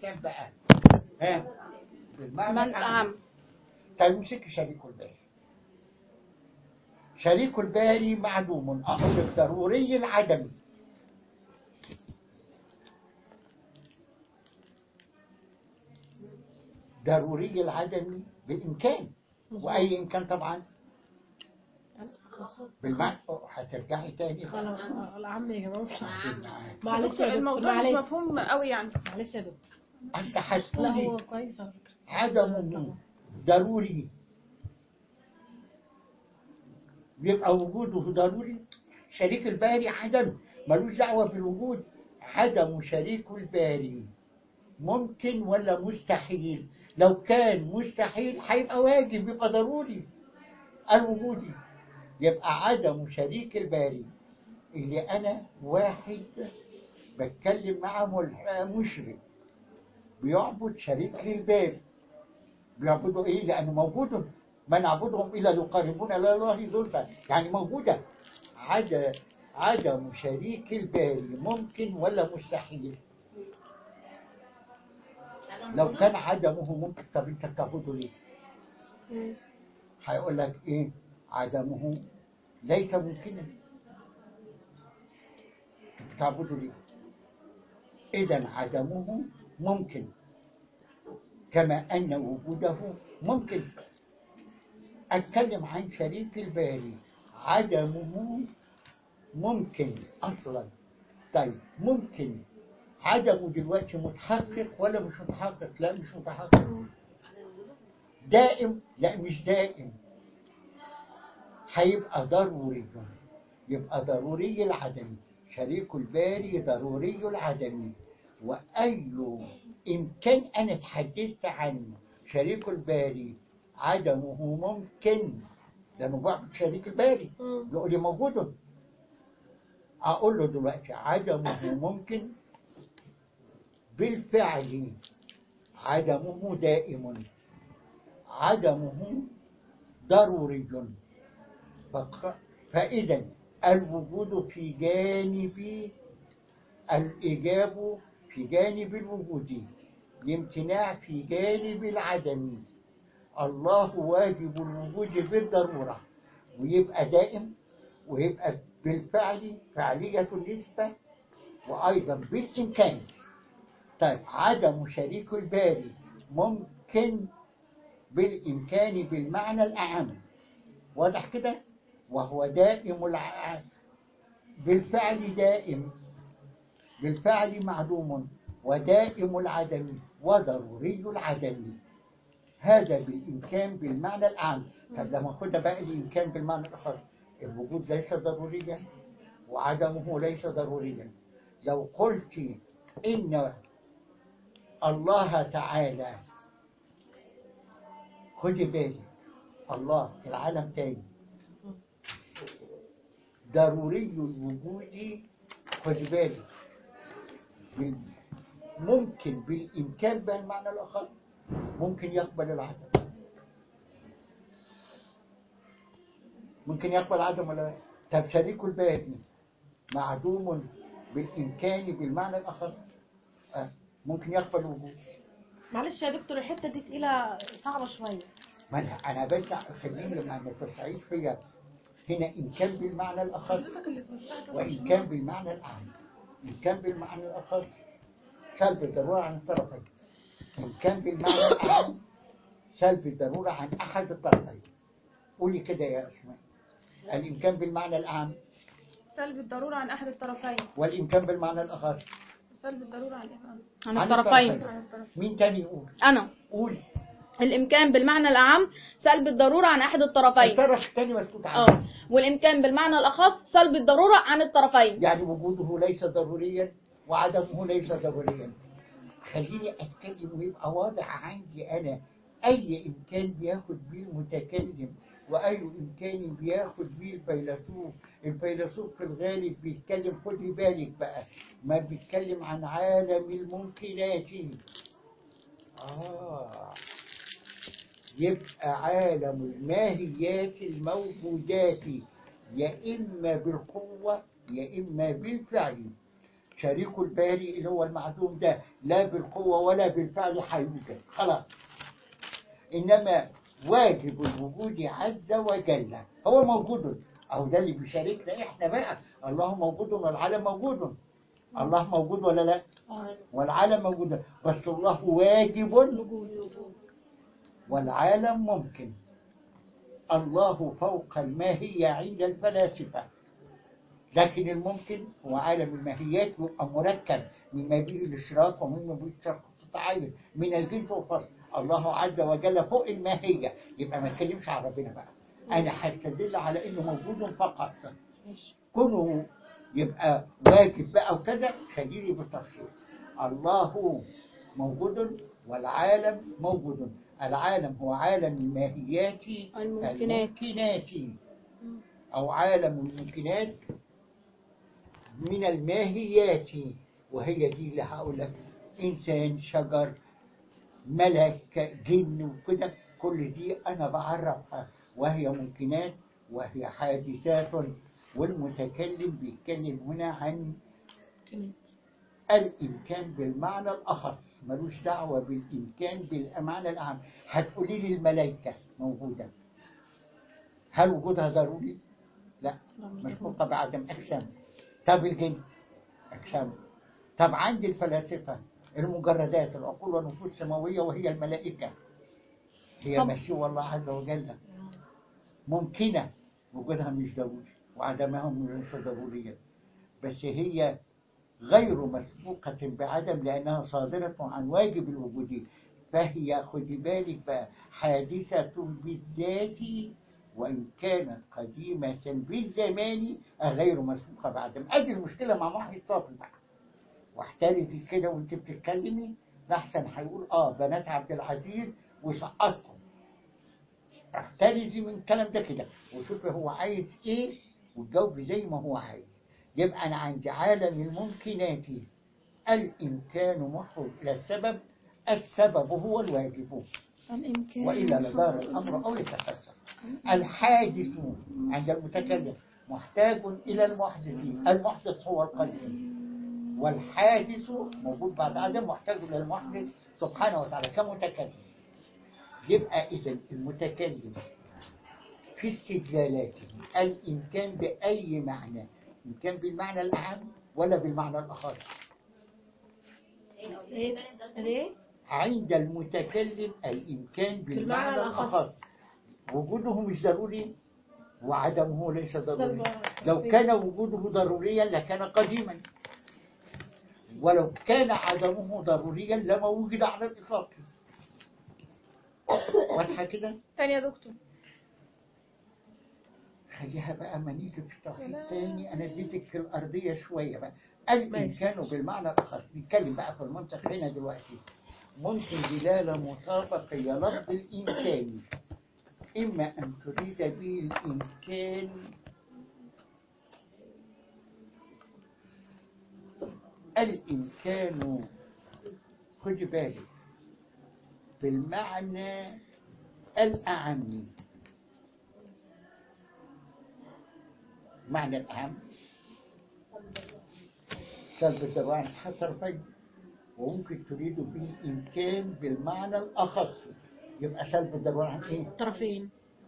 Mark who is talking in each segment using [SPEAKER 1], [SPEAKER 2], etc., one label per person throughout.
[SPEAKER 1] بالامكان بقى ها بالمعنى
[SPEAKER 2] من
[SPEAKER 1] الأعم
[SPEAKER 2] أعم
[SPEAKER 1] طيب مسك شريك الباري شريك الباري معدوم أقول الضروري العدمي ضروري العدمي بالإمكان وأي إمكان طبعا بالمعنى هترجعي تاني
[SPEAKER 3] خلاص آه، العم يا جماعه مش
[SPEAKER 1] بالمعنى.
[SPEAKER 3] معلش يا دكتور
[SPEAKER 2] الموضوع مش
[SPEAKER 3] معلش
[SPEAKER 2] مفهوم قوي يعني
[SPEAKER 3] معلش يا دكتور
[SPEAKER 1] أنت
[SPEAKER 3] لا
[SPEAKER 1] هتقولي
[SPEAKER 3] هو كويس على فكره
[SPEAKER 1] عدمه ضروري يبقى وجوده ضروري شريك الباري عدم ملوش دعوة بالوجود عدم شريك الباري ممكن ولا مستحيل لو كان مستحيل هيبقى واجب يبقى ضروري الوجودي يبقى عدم شريك الباري اللي أنا واحد بتكلم مع ملح- مشرك بيعبد شريك للباري بيعبدوا ايه لانه موجود ما نعبدهم الا ليقربونا الى الله زلفى يعني موجوده عدم عدم شريك الباري ممكن ولا مستحيل لو كان عدمه ممكن طب انت بتعبده ليه هيقول لك ايه عدمه ليس ممكنا بتعبده ليه اذا عدمه ممكن كما أن وجوده ممكن أتكلم عن شريك الباري عدمه ممكن أصلا طيب ممكن عدمه دلوقتي متحقق ولا مش متحقق لا مش متحقق دائم لا مش دائم هيبقى ضروري يبقى ضروري العدم شريك الباري ضروري العدم وأي إمكان أنا اتحدثت عنه شريك الباري عدمه ممكن لأنه بعد شريك الباري يقول لي موجود أقول له دلوقتي عدمه ممكن بالفعل عدمه دائم عدمه ضروري فق- فإذا الوجود في جانب الإيجاب في جانب الوجود الامتناع في جانب العدم الله واجب الوجود بالضرورة ويبقى دائم ويبقى بالفعل فعلية النسبة وأيضا بالإمكان طيب عدم شريك الباري ممكن بالإمكان بالمعنى الأعم واضح كده وهو دائم الع... بالفعل دائم بالفعل معدوم ودائم العدم وضروري العدم هذا بالإمكان بالمعنى الأعم طب لما خدنا بقى الإمكان بالمعنى الآخر الوجود ليس ضروريا وعدمه ليس ضروريا لو قلت إن الله تعالى خدي بالك الله العالم تاني ضروري الوجود خدي بالك بال- ممكن بالإمكان بالمعنى الآخر ممكن يقبل العدم ممكن يقبل عدم ولا لا طب شريك الباقي معدوم بالإمكان بالمعنى الآخر آه. ممكن يقبل وجود
[SPEAKER 3] معلش يا دكتور الحته دي تقيله صعبه شويه
[SPEAKER 1] ما أنا أنا بس خليني لما نستعيد فيها هنا إمكان بالمعنى الآخر وإن كان بالمعنى الأعم إن كان بالمعنى الآخر سلب الضرورة عن الطرفين إن كان بالمعنى الأعم سلب الضرورة عن أحد الطرفين قولي كده يا أسماء الإمكان بالمعنى الأعم
[SPEAKER 2] سلب الضرورة عن أحد الطرفين
[SPEAKER 1] والإمكان بالمعنى الآخر
[SPEAKER 2] سلب الضرورة عن الإمام
[SPEAKER 4] عن
[SPEAKER 1] عن
[SPEAKER 4] الطرفين
[SPEAKER 2] عن الطرفين
[SPEAKER 1] مين تاني يقول
[SPEAKER 4] أنا
[SPEAKER 1] قول
[SPEAKER 4] الإمكان بالمعنى الأعم سلب الضرورة عن أحد الطرفين
[SPEAKER 1] الطرف الثاني مسكوت
[SPEAKER 4] اه
[SPEAKER 1] عنه
[SPEAKER 4] والإمكان بالمعنى الأخص سلب الضرورة عن الطرفين
[SPEAKER 1] يعني وجوده ليس ضروريا وعدمه ليس ضروريا خليني اتكلم ويبقى واضح عندي انا اي امكان بياخد بيه المتكلم واي امكان بياخد بيه الفيلسوف الفيلسوف في الغالب بيتكلم خدي بالك بقى ما بيتكلم عن عالم الممكنات اه يبقى عالم الماهيات الموجودات يا إما بالقوة يا إما بالفعل شريك الباري اللي هو المعدوم ده لا بالقوة ولا بالفعل هيوجد خلاص إنما واجب الوجود عز وجل هو موجود أهو ده اللي بيشاركنا إحنا بقى الله موجود والعالم موجود الله موجود ولا لا والعالم موجود بس الله واجب والعالم ممكن الله فوق الماهية عند الفلاسفة لكن الممكن هو عالم الماهيات يبقى مركب مما به الاشراك ومما به الشرك التعايد من الجنس والفصل الله عز وجل فوق الماهية يبقى ما اتكلمش عن ربنا بقى انا هستدل على انه موجود فقط كونه يبقى واجب بقى وكذا خليني بالتفصيل الله موجود والعالم موجود العالم هو عالم الماهيات
[SPEAKER 4] الممكنات.
[SPEAKER 1] الممكنات أو عالم الممكنات من الماهيات وهي دي اللي هقول لك إنسان شجر ملك جن وكده كل دي أنا بعرفها وهي ممكنات وهي حادثات والمتكلم بيتكلم هنا عن الإمكان بالمعنى الأخص ملوش دعوة بالإمكان بالمعنى الأعم هتقولي لي الملائكة موجودة هل وجودها ضروري؟ لا مخلوقة بعدم أجسام طب الجن أجسام طب عند الفلاسفة المجردات العقول والنفوس السماوية وهي الملائكة هي
[SPEAKER 4] طب.
[SPEAKER 1] مشيئة الله عز وجل ممكنة وجودها مش ضروري وعدمها مش ضرورية بس هي غير مسبوقة بعدم لأنها صادرة عن واجب الوجود فهي خدي بالك بقى حادثة بالذات وإن كانت قديمة بالزمان غير مسبوقة بعدم أدي المشكلة مع محي الطافل بقى واحترزي كده وانت بتتكلمي لحسن هيقول اه بنات عبد العزيز وسقطهم احترزي من الكلام ده كده وشوفي هو عايز ايه وتجاوبي زي ما هو عايز يبقى انا عندي عالم الممكنات الامكان محفوظ الى السبب السبب هو الواجب
[SPEAKER 4] الإمكان
[SPEAKER 1] والا لدار الامر او يتكسر الحادث عند المتكلم محتاج الى المحدث المحدث هو القديم والحادث موجود بعد عدم محتاج الى المحدث سبحانه وتعالى كمتكلم يبقى اذا المتكلم في استدلالاته الامكان باي معنى امكان بالمعنى الاعم ولا بالمعنى الاخر
[SPEAKER 3] ايه ليه
[SPEAKER 1] عند المتكلم الامكان بالمعنى الاخر وجوده مش ضروري وعدمه ليس ضروري لو كان وجوده ضروريا لكان قديما ولو كان عدمه ضروريا لما وجد على الإطلاق واضحة كده
[SPEAKER 2] تاني يا دكتور
[SPEAKER 1] خليها بقى ما نيجي في التوحيد تاني أنا اديتك في الأرضية شوية بقى الإنسان بالمعنى الآخر نتكلم بقى في المنطق هنا دلوقتي ممكن دلالة مطابقية لفظ الإمكان إما أن تريد به الإمكان الإمكان خد بالك بالمعنى الأعم معنى الأهم سلب الدوام حصرفين وممكن تريد به الإمكان بالمعنى الأخص يبقى سلب الدوام عن إيه؟
[SPEAKER 4] طرفين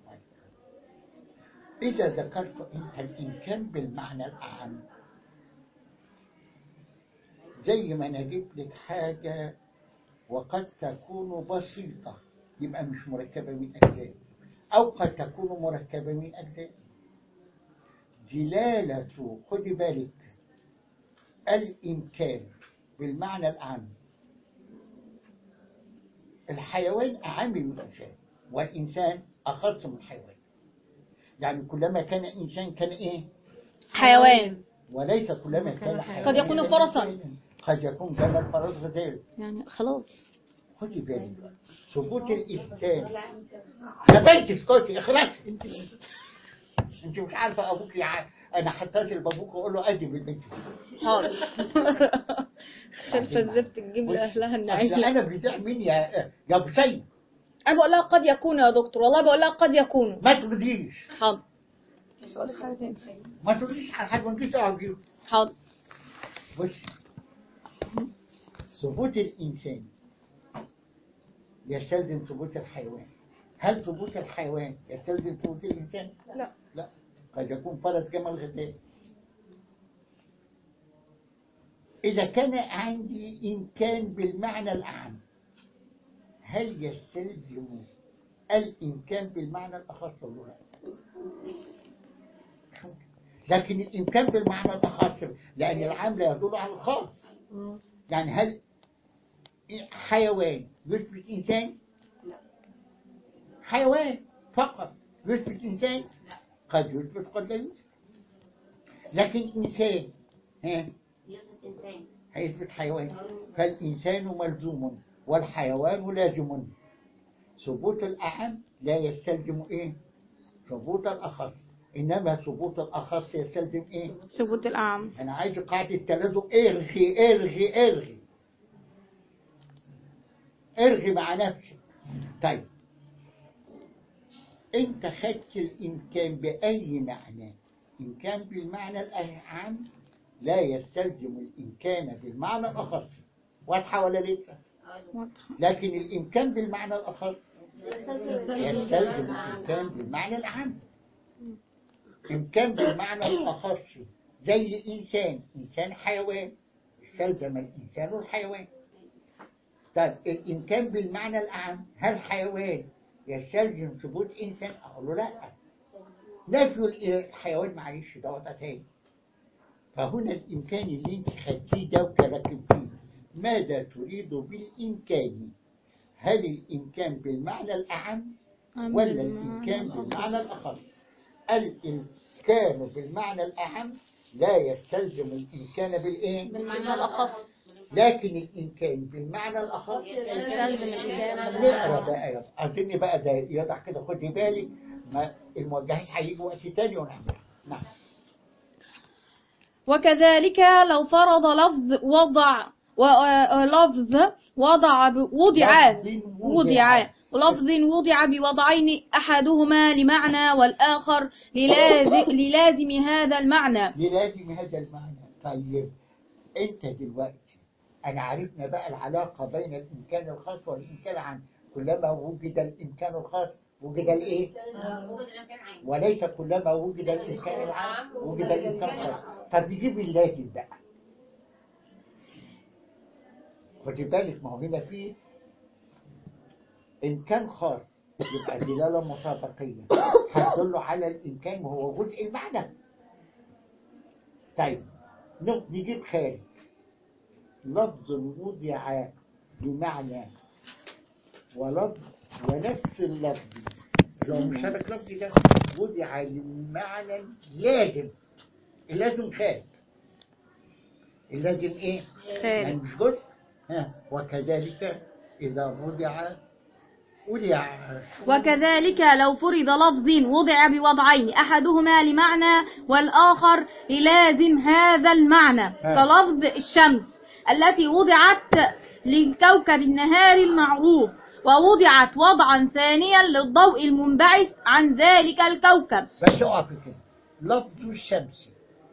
[SPEAKER 1] إذا ذكرت أنت الإمكان بالمعنى الأعم زي ما أنا جبت لك حاجة وقد تكون بسيطة يبقى مش مركبة من أجزاء أو قد تكون مركبة من أجزاء دلالة خدي بالك الإمكان بالمعنى الأعم الحيوان أعم من الإنسان والإنسان أخص من الحيوان يعني كلما كان إنسان كان إيه
[SPEAKER 4] حيوان
[SPEAKER 1] وليس كلما كان حيوان
[SPEAKER 4] قد يكون فرسا.
[SPEAKER 1] قد يكون جمل فرس غزال
[SPEAKER 4] يعني خلاص
[SPEAKER 1] خدي بالك ثبوت الإنسان يا بنت اسكتي اخلصي انت انت مش عارفه ابوك يع... انا هتصل بابوك واقول له ادي بالبنت
[SPEAKER 4] حاضر خلف الزفت تجيب لأهلها
[SPEAKER 1] أصل
[SPEAKER 4] النعيم
[SPEAKER 1] انا بيضيع مني يا يا ابو سيد
[SPEAKER 4] أنا بقول لها قد يكون يا دكتور والله بقول لها قد يكون
[SPEAKER 1] ما ترديش
[SPEAKER 4] حاضر
[SPEAKER 2] بقولك حاجة تاني
[SPEAKER 1] ما ترديش على حد ما تجيش اقعد
[SPEAKER 4] حاضر
[SPEAKER 1] بص ثبوت الإنسان يستلزم ثبوت الحيوان هل ثبوت الحيوان يستلزم ثبوت الإنسان؟
[SPEAKER 2] لا
[SPEAKER 1] لا قد يكون فرد كما الغذاء إذا كان عندي إمكان بالمعنى الأعم هل يستلزم الإمكان بالمعنى الأخص ولا لا؟ لكن الإمكان بالمعنى الأخص لأن العام لا يدل على الخاص يعني هل حيوان يثبت إنسان؟ حيوان فقط يثبت إنسان؟ قد يثبت قد لا يثبت لكن إنسان ها
[SPEAKER 5] يوسف إنسان
[SPEAKER 1] هيثبت حيوان فالإنسان ملزوم والحيوان لازم ثبوت الأعم لا يستلزم إيه؟ ثبوت الأخص إنما ثبوت الأخص يستلزم إيه؟
[SPEAKER 4] ثبوت الأعم
[SPEAKER 1] أنا عايز قاعدة التلازم ارغي ارغي ارغي ارغي مع نفسك طيب أنت خدت الإمكان بأي معنى إمكان بالمعنى الأعم لا يستلزم الإمكان بالمعنى الأخص واضحة ولا لسه؟
[SPEAKER 4] واضحة.
[SPEAKER 1] لكن الإمكان بالمعنى الأخص يستلزم الإمكان بالمعنى الأعم إمكان بالمعنى الأخص زي إنسان إنسان حيوان استلزم الإنسان الحيوان طيب الإمكان بالمعنى الأعم هل حيوان يستلزم ثبوت إنسان أقول له لا نفي الحيوان معلش ده وضع تاني فهنا الإمكان اللي أنت خدتيه ده وكركب فيه ماذا تريد بالإمكان هل الإمكان بالمعنى الأعم
[SPEAKER 4] أم
[SPEAKER 1] ولا
[SPEAKER 4] بالمعنى
[SPEAKER 1] الإمكان
[SPEAKER 4] الأخص.
[SPEAKER 1] بالمعنى الأخص الإمكان بالمعنى الأعم لا يستلزم الإمكان بالإيه؟
[SPEAKER 3] بالمعنى الأخص
[SPEAKER 1] لكن الإمكان بالمعنى الأخص
[SPEAKER 3] يستلزم الإمكان
[SPEAKER 1] نقرا بقى يا أظن بقى ده يضع كده خدي بالك ما الموجهات هيجوا وقت تاني ونعمل نعم
[SPEAKER 4] وكذلك لو فرض لفظ وضع و- لفظ وضع ب- وضع
[SPEAKER 1] لفظ
[SPEAKER 4] وضع ولفظ وضع بوضعين أحدهما لمعنى والآخر للازم, للازم هذا المعنى
[SPEAKER 1] للازم هذا المعنى طيب انت دلوقتي انا عرفنا بقى العلاقة بين الامكان الخاص والامكان العام كلما وجد الامكان الخاص وجد الايه
[SPEAKER 5] وجد الإمكان عام
[SPEAKER 1] وليس كلما وجد الامكان العام وجد الامكان الخاص طب نجيب اللازم بقى خدي بالك ما هو هنا في امكان خاص يبقى دلاله مطابقيه هتدل على الامكان وهو جزء المعنى طيب نق- نجيب خارج لفظ وضع بمعنى ولفظ ونفس اللفظ لو مشارك لفظ ده وضع لمعنى لازم اللازم خارج اللازم ايه؟ يعني
[SPEAKER 4] خارج
[SPEAKER 1] مش جزء ها وكذلك إذا وضع وضع
[SPEAKER 4] وكذلك لو فرض لفظ وضع بوضعين أحدهما لمعنى والآخر للازم هذا المعنى كلفظ الشمس التي وضعت لكوكب النهار المعروف ووضعت وضعا ثانيا للضوء المنبعث عن ذلك الكوكب
[SPEAKER 1] بس اقف كده لفظ الشمس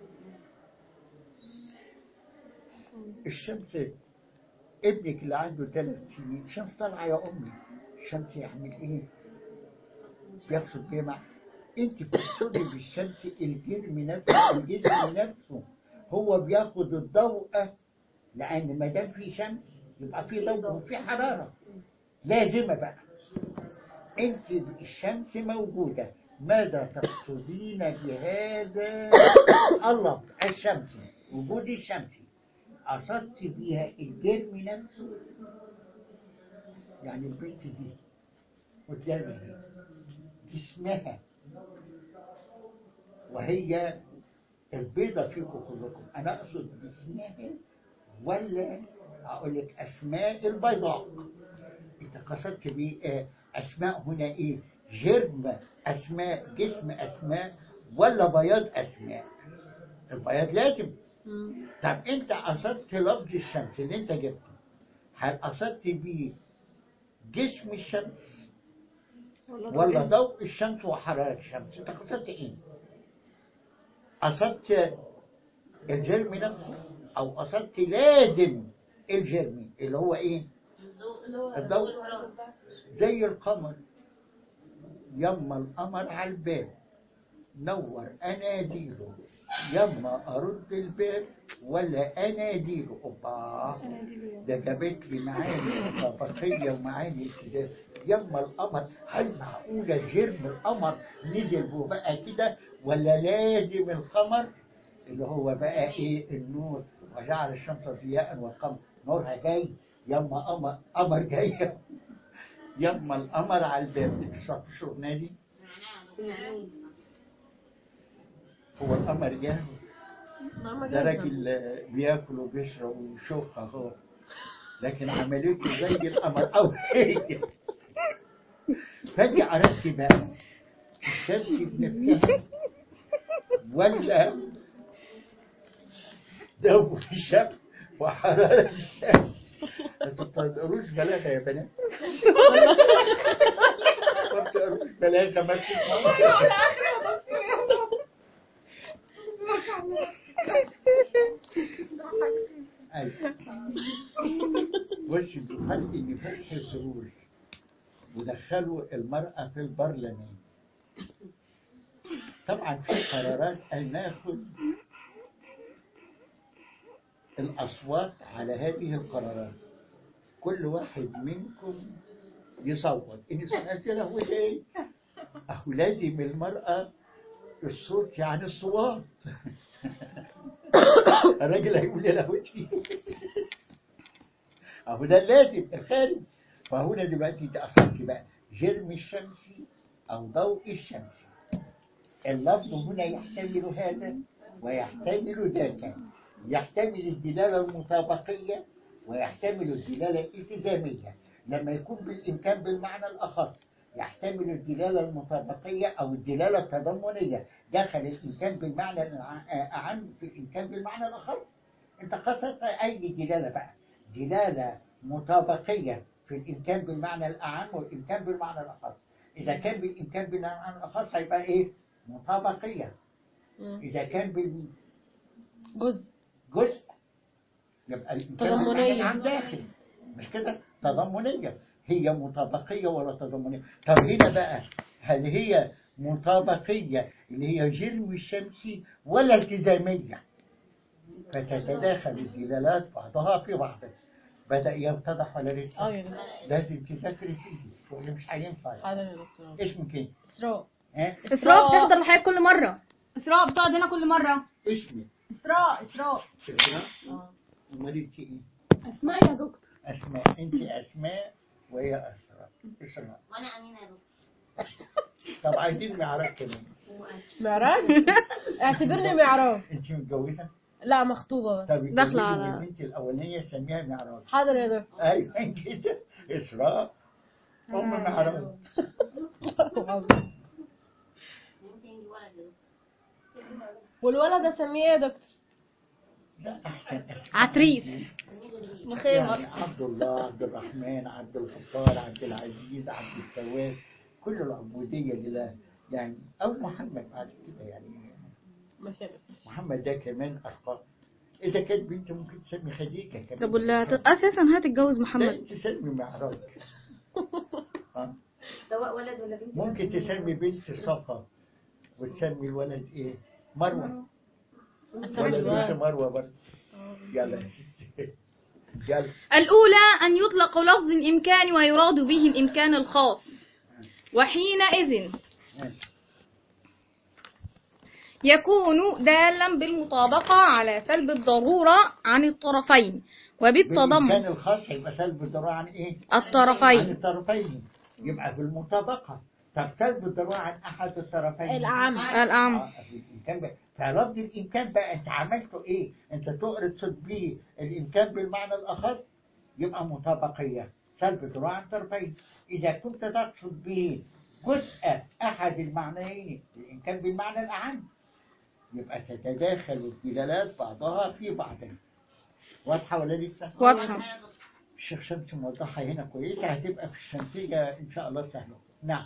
[SPEAKER 1] الشمس ابنك اللي عنده ثلاث سنين الشمس طالعه يا امي الشمس يعمل ايه؟ بيقصد بيه مع انت بتقصدي بالشمس الجسم نفسه الجسم نفسه هو بياخد الضوء لان ما دام في شمس يبقى في ضوء وفي حراره لازمه بقى انت الشمس موجوده ماذا تقصدين بهذا الله الشمس وجود الشمس قصدت بها الجرم نفسه يعني البنت دي قدامي جسمها وهي البيضة فيكم كلكم أنا أقصد جسمها ولا أقول لك أسماء البيضاء أنت قصدت بيه أسماء هنا إيه جرم أسماء جسم أسماء ولا بياض أسماء البياض لازم طب أنت قصدت لفظ الشمس اللي أنت جبته هل قصدت بيه جسم الشمس ولا ضوء الشمس وحرارة الشمس انت قصدت ايه قصدت الجرم نفسه او قصدت لازم الجرم اللي هو ايه
[SPEAKER 5] الضوء
[SPEAKER 1] الضوء.
[SPEAKER 5] والوراد.
[SPEAKER 1] زي القمر يما القمر على الباب نور اناديله يما ارد الباب ولا اناديله اوبا ده جابت لي معاني طبقيه ومعاني كده يما القمر هل معقوله جرم القمر نزل وبقى كده ولا لازم القمر اللي هو بقى ايه النور وجعل الشمس ضياء والقمر نورها جاي يما قمر قمر جاي يما القمر على الباب انت الشغلانه دي
[SPEAKER 5] سمعناه
[SPEAKER 1] هو القمر جه
[SPEAKER 3] ماما
[SPEAKER 1] ده
[SPEAKER 3] جايبة.
[SPEAKER 1] راجل آه، بياكل وبيشرب ويشوف اهو لكن عمليته زي القمر او هي فجأة عرفت بقى الشمس بنفسها ولا جو الشمس وحرارة الشمس ما تقدروش بلاغة يا بنات ما تقدروش بلاغة ما تسمعوش أيوة. بص بيقال إن فتح السرور ودخلوا المرأة في البرلمان طبعا في قرارات أن ناخذ الأصوات على هذه القرارات كل واحد منكم يصوت إن سألت له إيه أهو لازم المرأة الصوت يعني الصوات الراجل هيقول لي له اهو ده لازم الخارج فهنا دلوقتي انت اخذت بقى جرم الشمس او ضوء الشمس اللفظ هنا يحتمل هذا ويحتمل ذاك يحتمل الدلاله المطابقيه ويحتمل الدلاله الالتزاميه لما يكون بالامكان بالمعنى الاخر يحتمل الدلاله المطابقيه او الدلاله التضمنيه دخل الامكان بالمعنى الاعم في الامكان بالمعنى الاخر انت قصدت اي دلاله بقى دلاله مطابقيه في الامكان بالمعنى الاعم والامكان بالمعنى الاخر اذا كان بالامكان بالمعنى الاخر هيبقى ايه مطابقيه
[SPEAKER 3] مم.
[SPEAKER 1] اذا كان بالجزء
[SPEAKER 3] جزء
[SPEAKER 1] يبقى الامكان
[SPEAKER 3] تضمنية.
[SPEAKER 1] بالمعنى العام داخل مش كده تضمنيه هي مطابقيه ولا تضمنيه طب هنا بقى هل هي مطابقيه اللي هي جرم الشمس ولا التزاميه فتتداخل الدلالات بعضها في بعض بدأ يتضح ولا لسه؟
[SPEAKER 3] اه يا دكتور
[SPEAKER 1] لازم تذاكري فيه ولا مش هينفع يعني.
[SPEAKER 3] حاضر يا دكتور
[SPEAKER 1] اسمك ايه؟
[SPEAKER 3] اسراء
[SPEAKER 1] ها؟
[SPEAKER 4] إسراء بتحضر الحياة كل مرة إسراء بتقعد هنا كل مرة
[SPEAKER 1] اسمك
[SPEAKER 3] اسراء اسراء
[SPEAKER 1] شكرا
[SPEAKER 3] اه
[SPEAKER 1] امال انت ايه؟
[SPEAKER 2] اسماء يا دكتور
[SPEAKER 1] اسماء انت اسماء وهي اسراء اسراء
[SPEAKER 5] وانا امينه يا دكتور
[SPEAKER 1] طب عايزين معراج كمان
[SPEAKER 5] وأس-
[SPEAKER 3] معراج اعتبرني معراج
[SPEAKER 1] انت متجوزه؟
[SPEAKER 3] لا مخطوبة بس
[SPEAKER 1] طب
[SPEAKER 4] داخلة
[SPEAKER 1] اتجوزي
[SPEAKER 4] على-
[SPEAKER 1] والبنت الاولانيه سميها معراج
[SPEAKER 3] حاضر يا دكتور
[SPEAKER 1] ايوه كده اسراء ام معراج
[SPEAKER 5] ممكن يجي ولد يا دكتور
[SPEAKER 3] والولد اسميه ايه يا دكتور
[SPEAKER 1] لا احسن اسماء
[SPEAKER 4] عتريس
[SPEAKER 5] سميه جميل
[SPEAKER 4] مخيمر
[SPEAKER 1] يعني عبد الله عبد الرحمن عبد الغفار عبد العزيز عبد التواب كل العبودية لله يعني أو محمد بعد كده يعني
[SPEAKER 3] ماشي يا دكتور
[SPEAKER 1] محمد ده كمان أرقى إذا كانت بنت ممكن تسمي خديجة كمان
[SPEAKER 4] طب ولا هت- أساسا هتتجوز
[SPEAKER 1] لا
[SPEAKER 4] محمد
[SPEAKER 1] تسمي معراج آه.
[SPEAKER 5] سواء ولد ولا بنت
[SPEAKER 1] ممكن تسمي بنت صفا وتسمي الولد إيه مروة
[SPEAKER 3] اسمي
[SPEAKER 1] ولا بنت
[SPEAKER 3] الولد
[SPEAKER 1] مروة برضه يلا يا ستي يلا
[SPEAKER 4] الأولى أن يطلق لفظ الإمكان ويراد به الإمكان الخاص وحينئذ يكون دالا بالمطابقة على سلب الضرورة عن الطرفين وبالتضمن
[SPEAKER 1] بالإمكان الخاص هيبقى سلب الضراعة عن إيه؟ عن
[SPEAKER 4] الطرفين
[SPEAKER 1] الطرفين يبقى بالمطابقة طب سلب الضراعة عن أحد الطرفين
[SPEAKER 3] الأعم
[SPEAKER 4] الأعم
[SPEAKER 1] آه، الإمكان بقى فلفظ الإمكان بقى أنت عملته إيه؟ أنت تقرص به الإمكان بالمعنى الآخر يبقى مطابقية سلب الضراعة عن الطرفين إذا كنت تقصد به جزء أحد المعنيين الإمكان بالمعنى الأعم يبقى تتداخل الدلالات بعضها في بعض واضحة ولا لسه؟
[SPEAKER 4] واضحة
[SPEAKER 1] الشيخ شمس موضحها هنا كويسة هتبقى في الشمسية إن شاء الله سهلة نعم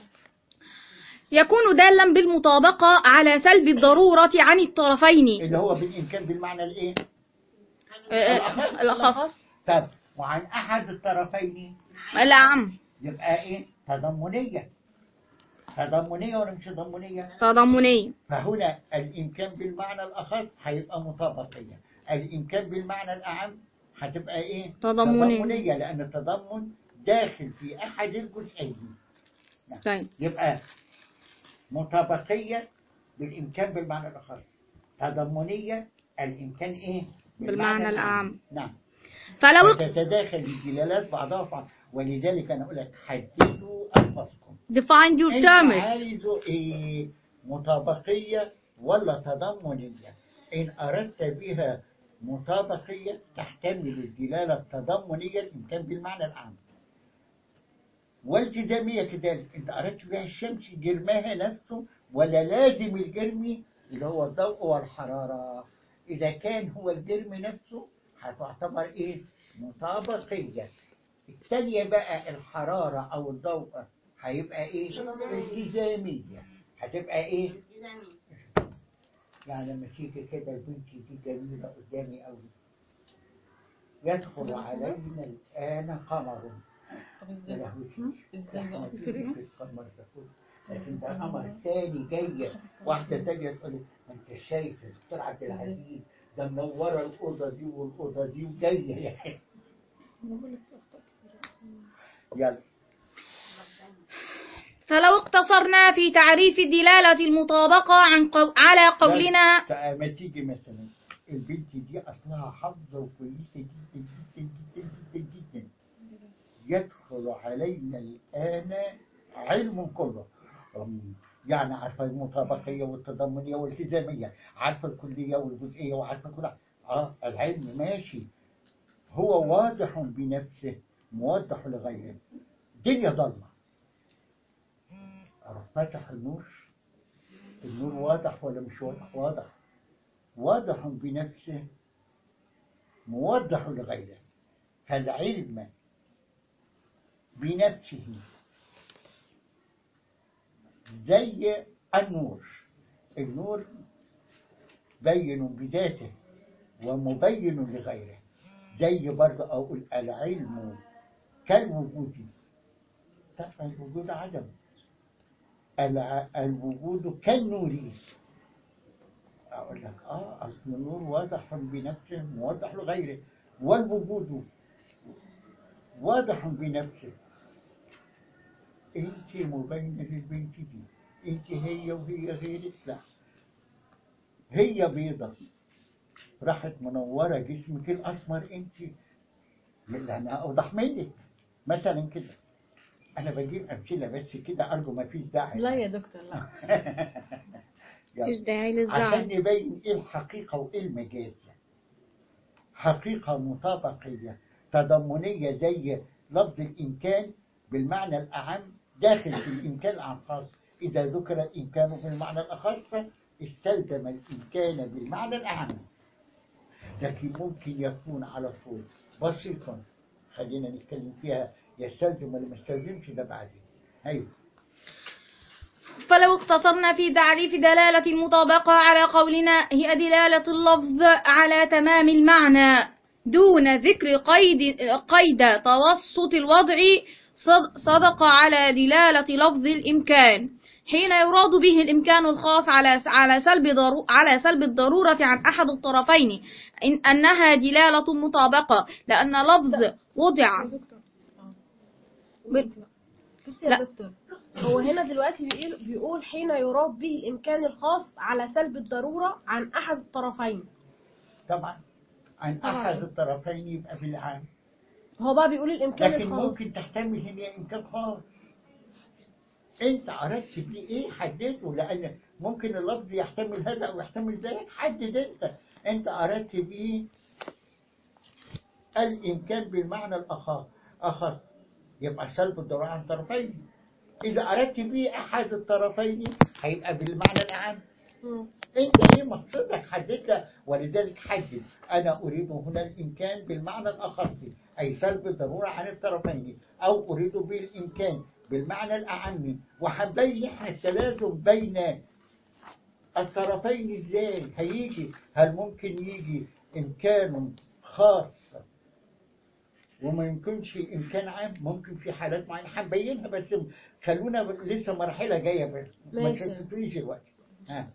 [SPEAKER 4] يكون دالا بالمطابقة على سلب الضرورة عن الطرفين
[SPEAKER 1] اللي هو بالإمكان بالمعنى الإيه؟
[SPEAKER 4] آه، الأخص
[SPEAKER 1] طب وعن أحد الطرفين
[SPEAKER 4] الأعم
[SPEAKER 1] يبقى إيه تضمنية تضمنية ولا مش تضمنية
[SPEAKER 4] تضمني
[SPEAKER 1] فهنا الإمكان بالمعنى الأخص هيبقى مطابقية الإمكان بالمعنى الأعم هتبقى إيه
[SPEAKER 4] تضمنية.
[SPEAKER 1] تضمنية لأن التضمن داخل في أحد الجزئين
[SPEAKER 4] طيب
[SPEAKER 1] يبقى مطابقية بالإمكان بالمعنى الأخص تضمنية الإمكان إيه
[SPEAKER 4] بالمعنى الأعم.
[SPEAKER 1] نعم
[SPEAKER 4] فلو
[SPEAKER 1] تتداخل الدلالات بعضها بعض ولذلك أنا أقول لك حددوا ألفاظكم
[SPEAKER 4] define your
[SPEAKER 1] أنت
[SPEAKER 4] terms
[SPEAKER 1] عايزه إيه مطابقية ولا تضمنية إن أردت بها مطابقية تحتمل الدلالة التضمنية الإمكان بالمعنى الأعم والتزامية كذلك أنت أردت بها الشمس جرمها نفسه ولا لازم الجرم اللي هو الضوء والحرارة إذا كان هو الجرم نفسه هتعتبر إيه مطابقية الثانية بقى الحرارة أو الضوء هيبقى إيه التزامية هتبقى إيه
[SPEAKER 5] التزامي
[SPEAKER 1] يعني لما تيجي كده بنتي دي جميلة قدامي أوي يدخل علينا الآن قمر
[SPEAKER 3] طب
[SPEAKER 1] يا
[SPEAKER 3] ازاي
[SPEAKER 1] لهوي
[SPEAKER 3] ازاي
[SPEAKER 1] إحنا
[SPEAKER 3] بقى
[SPEAKER 1] في القمر ده كله لكن ده قمر تاني جاية واحدة تانية تقول لي أنت شايف دكتور عبد العزيز ده منورة الأوضة دي والأوضة دي وجاية يعني يلا
[SPEAKER 4] فلو اقتصرنا في تعريف دلالة المطابقة عن قو... على قولنا
[SPEAKER 1] لا، ما تيجي مثلا البنت دي اصلها حافظه وكويسه جدا جدا جدا جدا جدا يدخل علينا الان علم كله أم، يعني عارفه المطابقيه والتضمنيه والالتزاميه عارفه الكليه والجزئيه وعارفه كل حاجة. اه العلم ماشي هو واضح بنفسه موضح لغيره الدنيا ضلمه أروح فاتح النور النور واضح ولا مش واضح واضح واضح بنفسه موضح لغيره فالعلم بنفسه زي النور النور بين بذاته ومبين لغيره زي برضه أقول العلم كالوجود طبعا الوجود عدم الع- الوجود كالنور أقول لك آه أصل النور واضح بنفسه موضح لغيره والوجود واضح بنفسه أنت مبينة للبنت دي أنت هي وهي غيرك لا هي بيضة راحت منورة جسمك الأسمر أنت لا أنا أوضح منك مثلا كده أنا بجيب أمثلة بس كده أرجو ما فيش داعي
[SPEAKER 3] لا يا دكتور لا
[SPEAKER 1] يلا.
[SPEAKER 4] مفيش داعي
[SPEAKER 1] عشان
[SPEAKER 4] للزعل
[SPEAKER 1] نبين ايه الحقيقة وايه المجاز حقيقة مطابقية تضمنية زي لفظ الإمكان بالمعنى الأعم داخل في الإمكان الأعم خاص إذا ذكر الإمكان بالمعنى الأخص استلزم الإمكان بالمعنى الأعم لكن ممكن يكون على طول بسيطا خلينا نتكلم فيها يستلزم ولا ما يستلزمش ده بعدين أيوه
[SPEAKER 4] فلو اقتصرنا في تعريف دلالة المطابقة على قولنا هي دلالة اللفظ على تمام المعنى دون ذكر قيد قيد توسط الوضع صد- صدق على دلالة لفظ الإمكان حين يراد به الإمكان الخاص على على سلب ضرو على سلب الضرورة عن أحد الطرفين إن أنها دلالة مطابقة لأن لفظ وضع
[SPEAKER 2] دكتور
[SPEAKER 4] ب-
[SPEAKER 2] بص يا
[SPEAKER 4] لا.
[SPEAKER 2] دكتور هو هنا دلوقتي بيقول, بيقول حين يراد به الإمكان الخاص على سلب الضرورة عن أحد الطرفين
[SPEAKER 1] طبعا عن
[SPEAKER 2] طبعاً.
[SPEAKER 1] أحد الطرفين يبقى بالعام
[SPEAKER 2] هو بقى بيقول الإمكان
[SPEAKER 1] لكن
[SPEAKER 2] الخاص
[SPEAKER 1] ممكن تحتمل هي إمكان خاص أنت أردت بيه إيه حدده لأن ممكن اللفظ يحتمل هذا أو يحتمل ذلك حدد أنت أنت أردت بيه الإمكان بالمعنى الأخص أخص يبقى سلب الضرورة عن طرفين إذا أردت بيه أحد الطرفين هيبقى بالمعنى الأعم
[SPEAKER 2] مم.
[SPEAKER 1] انت ايه مقصدك حدد له ولذلك حدد انا اريد هنا الامكان بالمعنى الاخص اي سلب الضروره عن الطرفين او اريد بالامكان بالمعنى الاعم وحبين احنا التلازم بين الطرفين ازاي هيجي هل ممكن يجي امكان خاص وما يمكنش إمكان عام ممكن في حالات معينة هنبينها بس خلونا لسه مرحلة جاية بس ما
[SPEAKER 2] ماشي.
[SPEAKER 1] تشتتونيش دلوقتي ها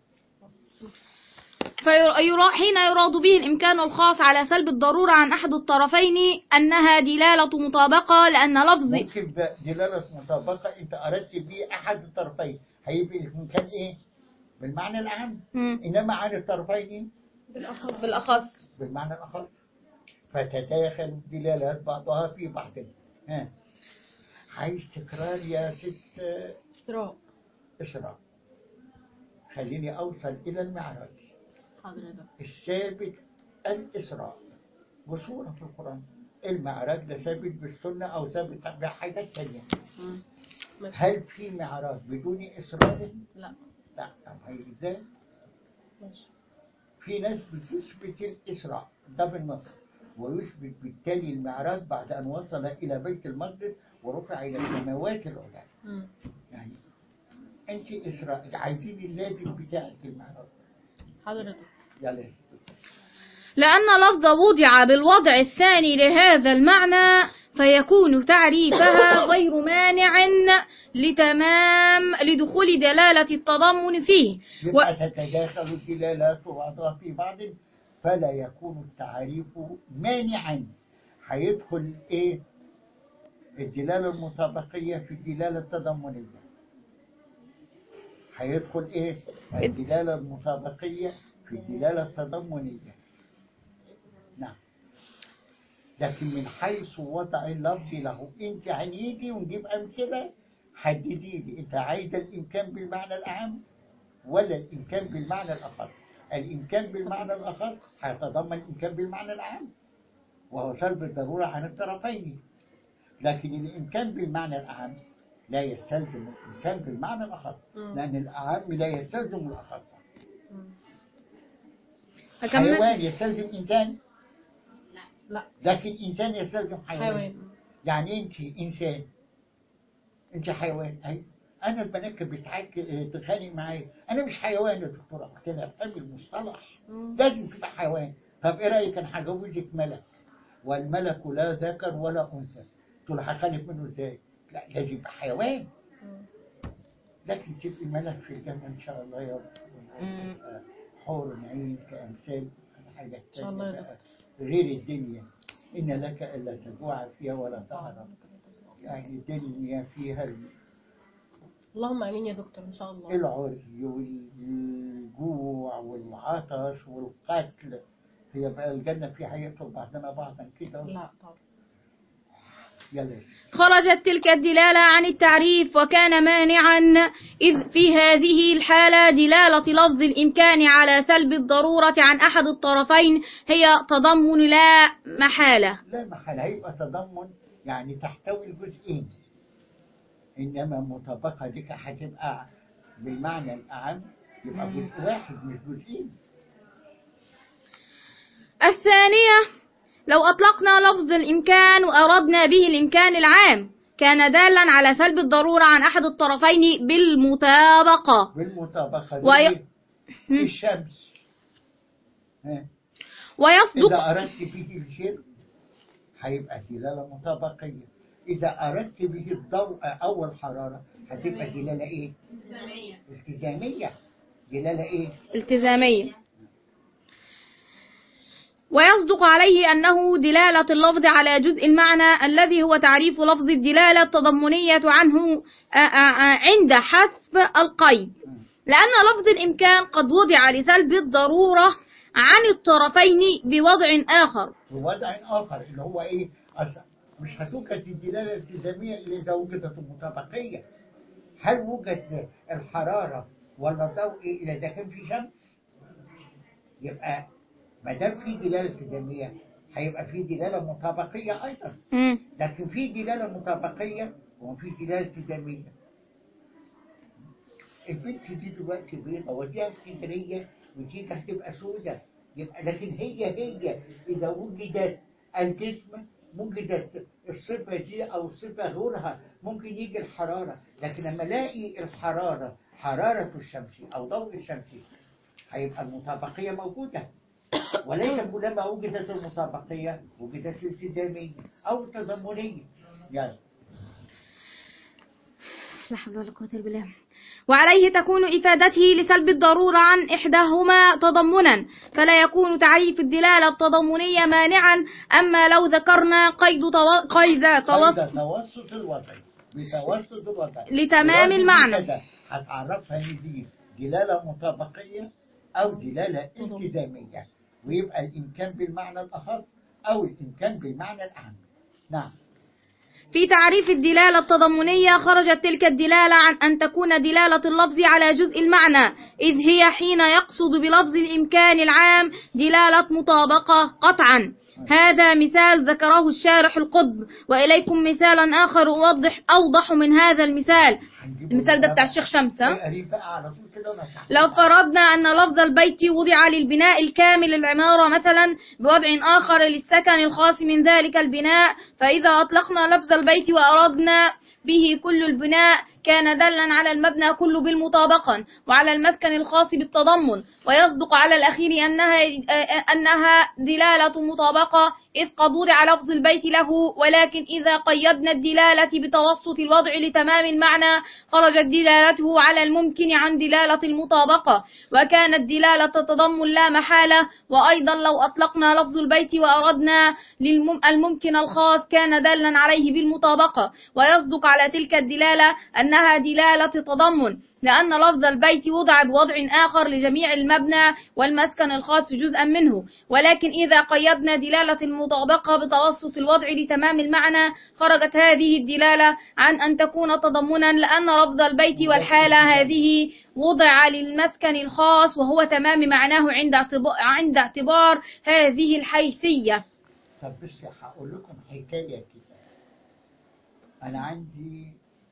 [SPEAKER 4] فيرا حين يراد به الإمكان الخاص على سلب الضرورة عن أحد الطرفين أنها دلالة مطابقة لأن لفظ
[SPEAKER 1] ممكن ب- دلالة مطابقة أنت أردت به أحد الطرفين هيبقى الإمكان إيه؟ بالمعنى الأعم
[SPEAKER 4] مم.
[SPEAKER 1] إنما عن الطرفين
[SPEAKER 4] بالأخص
[SPEAKER 1] بالمعنى الآخر فتتداخل الدلالات بعضها في بعض ها عايز تكرار يا ست
[SPEAKER 3] إسراء
[SPEAKER 1] إسراء خليني أوصل إلى المعراج
[SPEAKER 3] حضرتك
[SPEAKER 1] الثابت الإسراء بصورة في القرآن المعراج ده ثابت بالسنة أو ثابت بحاجات ثانية هل في معراج بدون إسراء؟
[SPEAKER 3] لا
[SPEAKER 1] لا طب هي إزاي؟
[SPEAKER 3] ماشي
[SPEAKER 1] في ناس بتثبت الإسراء ده بالنص ويثبت بالتالي المعراج بعد أن وصل إلى بيت المقدس ورفع إلى السماوات العلى
[SPEAKER 3] مم.
[SPEAKER 1] يعني أنت إسراء عايزين اللازم بتاعك المعراج
[SPEAKER 3] حضرتك
[SPEAKER 1] يلا يا ستي.
[SPEAKER 4] لأن لفظ وضع بالوضع الثاني لهذا المعنى فيكون تعريفها غير مانع لتمام لدخول دلالة التضمن فيه و...
[SPEAKER 1] يبقى تتداخل الدلالات بعضها في بعض فلا يكون التعريف مانعا هيدخل ايه الدلالة المطابقية في الدلالة التضمنية هيدخل ايه الدلالة المطابقية في الدلالة التضمنية نعم لكن من حيث وضع اللفظ له انت هنيجي ونجيب امثله حددي لي انت عايز الامكان بالمعنى الاعم ولا الإمكان بالمعنى الأخر الإمكان بالمعنى الأخر هيتضمن الإمكان بالمعنى الأعم وهو سلب الضرورة عن الطرفين لكن الإمكان بالمعنى الأعم لا يستلزم الإمكان بالمعنى الأخر
[SPEAKER 3] مم.
[SPEAKER 1] لأن الأعم لا يستلزم الأخر
[SPEAKER 3] مم.
[SPEAKER 4] أكمل
[SPEAKER 1] حيوان يستلزم إنسان
[SPEAKER 3] لا
[SPEAKER 1] لكن إنسان يستلزم حيوان,
[SPEAKER 3] حيوان
[SPEAKER 1] يعني أنت إنسان أنت حيوان أي أنا البنات بتعك تتخانق معايا أنا مش حيوان يا دكتورة قلت لها افهمي المصطلح
[SPEAKER 3] مم.
[SPEAKER 1] لازم تبقى حيوان طب إيه رأيك أنا هجوزك ملك والملك لا ذكر ولا أنثى قلت له هخالف منه إزاي؟ لا لازم يبقى حيوان
[SPEAKER 3] مم.
[SPEAKER 1] لكن تبقي ملك في الجنة إن شاء الله يا رب
[SPEAKER 3] مم.
[SPEAKER 1] تبقى حور عين كأمثال الحاجات
[SPEAKER 3] إن شاء الله يا
[SPEAKER 1] التانية بقى غير الدنيا إن لك ألا تجوع فيها ولا تعرف يعني الدنيا فيها
[SPEAKER 3] اللهم امين يا دكتور ان شاء الله
[SPEAKER 1] العري والجوع والعطش والقتل هي بقى الجنة في حياته بعضنا بعضا كده
[SPEAKER 3] لا طبعا
[SPEAKER 1] يلا
[SPEAKER 4] خرجت تلك الدلالة عن التعريف وكان مانعا إذ في هذه الحالة دلالة لفظ الإمكان على سلب الضرورة عن أحد الطرفين هي تضمن لا محالة
[SPEAKER 1] لا محل هيبقى تضمن يعني تحتوي الجزئين إنما مطابقة ديك هتبقى بالمعنى الأعم يبقى جزء واحد مش جزئين
[SPEAKER 4] الثانية لو أطلقنا لفظ الإمكان وأردنا به الإمكان العام كان دالا على سلب الضرورة عن أحد الطرفين بالمطابقة
[SPEAKER 1] بالمطابقة
[SPEAKER 4] وي-
[SPEAKER 1] دي الشمس ها.
[SPEAKER 4] ويصدق
[SPEAKER 1] إذا أردت به الشرك هيبقى دلالة مطابقية إذا أردت به الضوء أو الحرارة هتبقى دلالة إيه؟ التزامية دلالة إيه؟
[SPEAKER 4] التزامية ويصدق عليه أنه دلالة اللفظ على جزء المعنى الذي هو تعريف لفظ الدلالة التضمنية عنه آ- آ- آ- عند حسب القيد لأن لفظ الإمكان قد وضع لسلب الضرورة عن الطرفين بوضع آخر
[SPEAKER 1] بوضع آخر اللي هو إيه؟ أص- مش هتوجد الدلالة الالتزامية إلا إذا وجدت المطابقية هل وجد الحرارة ولا الضوء إلا إذا كان في شمس؟ يبقى ما دام في دلالة التزامية هيبقى في دلالة مطابقية أيضا
[SPEAKER 4] مم.
[SPEAKER 1] لكن في دلالة مطابقية وفي دلالة التزامية البنت دي دلوقتي بيضة وديها اسكندرية ودي هتبقى سودة يبقى لكن هي هي إذا وجدت الجسم وجدت الصفة دي أو الصفة غيرها ممكن يجي الحرارة لكن لما ألاقي الحرارة حرارة الشمس أو ضوء الشمس هيبقى المطابقية موجودة وليس كلما وجدت المطابقية وجدت الالتزامية أو التضمنية يعني
[SPEAKER 4] لا حول ولا قوة إلا بالله وعليه تكون إفادته لسلب الضرورة عن إحداهما تضمنا فلا يكون تعريف الدلالة التضمنية مانعا أما لو ذكرنا قيد تو... قيد
[SPEAKER 1] قيد
[SPEAKER 4] توسط
[SPEAKER 1] توسط الوضع بتوسط الوضع
[SPEAKER 4] لتمام
[SPEAKER 1] ولازم
[SPEAKER 4] المعنى.
[SPEAKER 1] كده هتعرفها ان دي دلالة مطابقية أو دلالة التزامية ويبقى الإمكان بالمعنى الأخف أو الإمكان بالمعنى الأعم نعم
[SPEAKER 4] في تعريف الدلالة التضمنية خرجت تلك الدلالة عن أن تكون دلالة اللفظ على جزء المعنى إذ هي حين يقصد بلفظ الإمكان العام دلالة مطابقة قطعا هذا مثال ذكره الشارح القطب وإليكم مثالا آخر أوضح أوضح من هذا المثال
[SPEAKER 1] هنجيب
[SPEAKER 4] المثال ده بتاع الشيخ شمس ها؟
[SPEAKER 1] قريب بقى على طول كده ولا تحت؟
[SPEAKER 4] لو فرضنا أن لفظ البيت وضع للبناء الكامل للعمارة مثلا بوضع آخر للسكن الخاص من ذلك البناء فإذا أطلقنا لفظ البيت وأردنا به كل البناء كان دلا على المبنى كله بالمطابقة وعلى المسكن الخاص بالتضمن ويصدق على الأخير أنها, أنها دلالة مطابقة إذ قد وضع لفظ البيت له ولكن إذا قيدنا الدلالة بتوسط الوضع لتمام المعنى خرجت دلالته على الممكن عن دلالة المطابقة وكانت دلالة التضمن لا محالة وأيضا لو أطلقنا لفظ البيت وأردنا للممكن الخاص كان دالا عليه بالمطابقة ويصدق على تلك الدلالة أنها دلالة تضمن لأن لفظ البيت وضع بوضع آخر لجميع المبنى والمسكن الخاص جزءا منه ولكن إذا قيدنا دلالة المطابقة بتوسط الوضع لتمام المعنى خرجت هذه الدلالة عن أن تكون تضمنا لأن لفظ البيت والحالة هذه وضع للمسكن الخاص وهو تمام معناه عند اعتبار, عند اعتبار هذه الحيثية
[SPEAKER 1] طب بس هقول لكم حكاية كده أنا عندي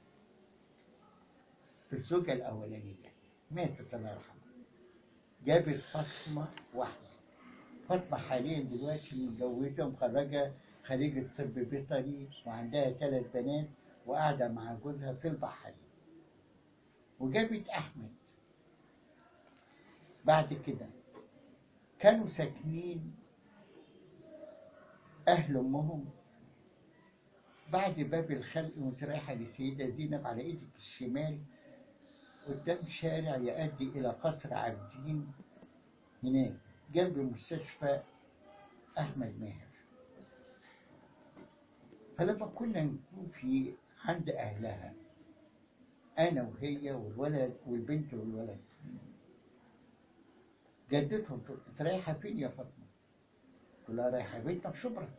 [SPEAKER 1] في الزوجة الأولانية ماتت الله يرحمها جابت فاطمة واحدة فاطمة حاليا دلوقتي متجوزة ومخرجة خريجة طب بيطري وعندها ثلاث بنات وقاعدة مع جوزها في البحرين وجابت أحمد بعد كده كانوا ساكنين أهل أمهم بعد باب الخلق وانت رايحة للسيدة زينب على إيدك الشمال قدام شارع يؤدي إلى قصر عابدين هناك جنب مستشفى أحمد ماهر فلما كنا نكون في عند أهلها أنا وهي والولد والبنت والولد جدتهم تقول "أنت رايحة فين يا فاطمة؟ قلت لها رايحة بيتنا في شبرا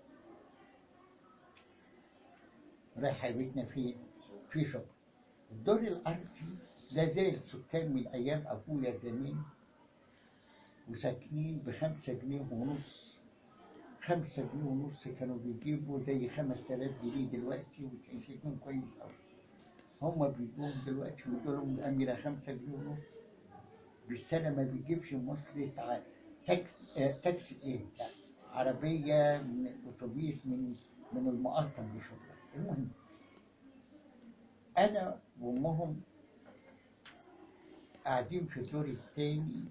[SPEAKER 1] رايحة بيتنا فين؟ في شبرا الدور الأرضي لا زال سكان من أيام أبويا زمان وساكنين بخمسة جنيه ونص خمسة جنيه ونص كانوا بيجيبوا زي خمس تلاف جنيه دلوقتي وكان شكلهم كويس أوي هما بيجوهم دلوقتي ويقولوا لهم الأميرة خمسة جنيه ونص بالسنة ما بيجيبش مصر تع- تاكس آه، تاكسي إيه لا، عربية من أتوبيس من من المقطم بشغل المهم أنا وأمهم قاعدين في الدور الثاني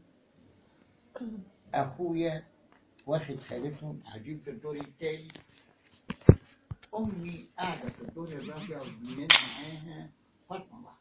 [SPEAKER 1] أخويا واخد خالتهم قاعدين في الدور الثاني أمي قاعدة في الدور الرابع وبنات معاها فاطمة واحدة